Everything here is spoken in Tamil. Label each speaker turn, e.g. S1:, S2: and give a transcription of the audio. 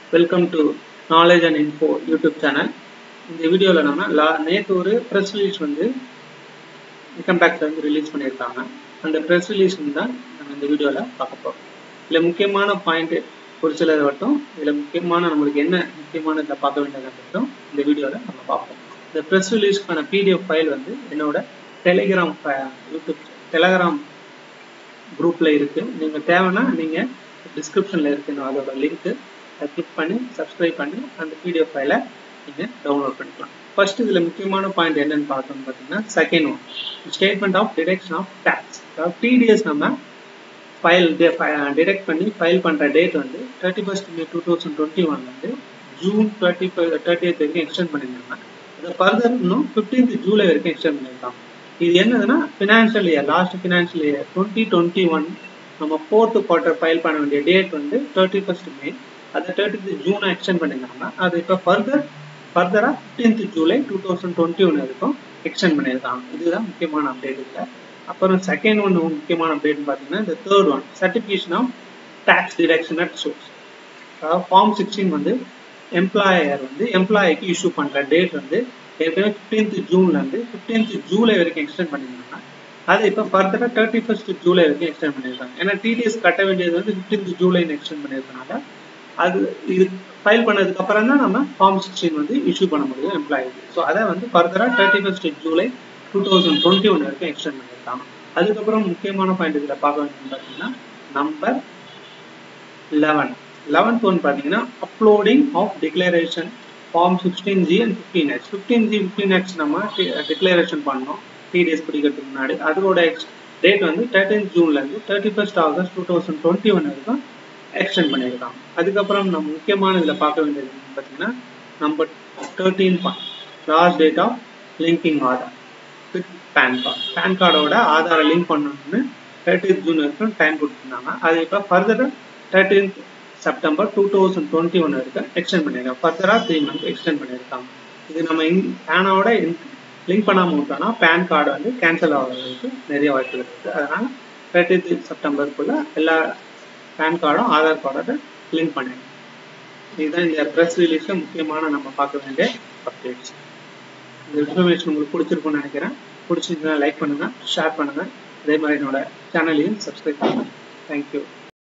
S1: welcome to knowledge and info YouTube channel இந்த வீடியோவில் நம்ம லா நேற்று ஒரு ப்ரெஸ் ரிலீஸ் வந்து இன்கம் டேக்ஸ் வந்து ரிலீஸ் பண்ணியிருக்காங்க அந்த ப்ரெஸ் ரிலீஸ் தான் நம்ம இந்த வீடியோவில் பார்க்க போகிறோம் இதில் முக்கியமான பாயிண்ட் ஒரு சிலர் மட்டும் இதில் முக்கியமான நம்மளுக்கு என்ன முக்கியமான இதில் பார்க்க வேண்டியதை மட்டும் இந்த வீடியோவில் நம்ம பார்ப்போம் இந்த ப்ரெஸ் ரிலீஸ்க்கான பிடிஎஃப் ஃபைல் வந்து என்னோட டெலிகிராம் யூடியூப் டெலகிராம் குரூப்பில் இருக்குது நீங்கள் தேவைன்னா நீங்கள் டிஸ்கிரிப்ஷனில் இருக்குது அதோட லிங்க்கு அதை கிளிக் பண்ணி சப்ஸ்கிரைப் பண்ணி அந்த பிடிஎஃப் ஃபைலை நீங்கள் டவுன்லோட் பண்ணிக்கலாம் ஃபர்ஸ்ட் இதில் முக்கியமான பாயிண்ட் என்னன்னு பார்த்தோம்னு பார்த்தீங்கன்னா second one statement of detection of tax அதாவது டிடிஎஸ் நம்ம ஃபைல் டிடெக்ட் பண்ணி ஃபைல் பண்ணுற டேட் வந்து thirty first May two thousand twenty one வந்து June thirty five thirty eight வரைக்கும் எக்ஸ்டெண்ட் பண்ணியிருந்தாங்க அதை ஃபர்தர் இன்னும் ஃபிஃப்டீன்த் ஜூலை வரைக்கும் எக்ஸ்டெண்ட் பண்ணியிருக்காங்க இது என்னதுன்னா financial year last financial year twenty twenty one நம்ம ஃபோர்த்து குவார்ட்டர் ஃபைல் பண்ண வேண்டிய டேட் வந்து தேர்ட்டி ஃபர்ஸ்ட் மே அதை தேர்ட்டி ஜூனை எக்ஸ்டெண்ட் பண்ணியிருந்தாங்க அது இப்போ ஃபர்தர் ஃபர்தராக fifteenth July two thousand twenty one வரைக்கும் எக்ஸ்டெண்ட் பண்ணியிருக்காங்க இதுதான் முக்கியமான அப்டேட் இல்லை அப்புறம் செகண்ட் ஒன் முக்கியமான அப்டேட்னு பார்த்தீங்கன்னா இந்த third one certification of tax deduction at source அதாவது ஃபார்ம் சிக்ஸ்டீன் வந்து எம்ப்ளாயர் வந்து எம்ப்ளாய்க்கு இஷ்யூ பண்ணுற டேட் வந்து ஏற்கனவே ஃபிஃப்டீன்த் ஜூன்லேருந்து ஃபிஃப்டீன்த் ஜூலை வரைக்கும் எக்ஸ்டெண்ட் பண்ணியிருந்தாங்க அது இப்போ ஃபர்தராக தேர்ட்டி ஃபர்ஸ்ட் ஜூலை வரைக்கும் எக்ஸ்டெண்ட் பண்ணியிருக்காங்க ஏன்னா டிடிஎஸ் கட்ட வேண்டியது வந்து ஃபிஃப்டீன்த் ஜூலைன்னு எக்ஸ்டெண்ட் பண்ணியிருக்கனால அது இது ஃபைல் பண்ணதுக்கு அப்புறம் தான் நம்ம ஃபார்ம் சிக்ஸ்டீன் வந்து இஷ்யூ பண்ண முடியும் எம்ப்ளாயிக்கு ஸோ அதை வந்து ஃபர்தராக thirty first July two thousand twenty one வரைக்கும் எக்ஸ்டெண்ட் பண்ணியிருக்காங்க அதுக்கப்புறம் முக்கியமான பாயிண்ட் இதில் பார்க்க வேண்டியது பார்த்தீங்கன்னா நம்பர் லெவன் லெவன்த் ஒன் பார்த்தீங்கன்னா uploading of declaration form sixteen G and fifteen X fifteen G fifteen X நம்ம டிக்ளரேஷன் பண்ணோம் டிடிஎஸ் பிடிக்கிறதுக்கு முன்னாடி அதோட எக்ஸ் டேட் வந்து தேர்ட்டீன் ஜூன்லேருந்து thirty first August two thousand twenty one வரைக்கும் எக்ஸ்டெண்ட் பண்ணியிருக்காங்க அதுக்கப்புறம் நம்ம முக்கியமான இதில் பார்க்க வேண்டியது பார்த்தீங்கன்னா number thirteen point last date of linking Aadhaar with PAN card PAN கார்டோட ஆதாரை லிங்க் பண்ணணும்னு தேர்ட்டீன் ஜூன் வரைக்கும் டைம் கொடுத்துருந்தாங்க அது இப்போ ஃபர்தராக thirteenth September two thousand twenty one வரைக்கும் எக்ஸ்டெண்ட் பண்ணியிருக்காங்க ஃபர்தராக த்ரீ மந்த் எக்ஸ்டெண்ட் பண்ணியிருக்காங்க இது நம்ம இன் பேனோட லிங்க் பண்ணாமல் விட்டோம்னா பேன் கார்டு வந்து கேன்சல் ஆகிறதுக்கு நிறைய வாய்ப்புகள் இருக்குது அதனால் தேர்ட்டீன்த் செப்டம்பருக்குள்ள எல்லா பேன் கார்டும் ஆதார் கார்டோட லிங்க் பண்ணிடுங்க இதுதான் இந்த ப்ரெஸ் ரிலீஸில் முக்கியமான நம்ம பார்க்க வேண்டிய அப்டேட்ஸ் இந்த இன்ஃபர்மேஷன் உங்களுக்கு பிடிச்சிருக்கும்னு நினைக்கிறேன் பிடிச்சிருந்தா லைக் பண்ணுங்கள் ஷேர் பண்ணுங்கள் அதே மாதிரி என்னோட சேனலையும் சப்ஸ்கிரைப் பண்ணுங்கள் தேங்க்யூ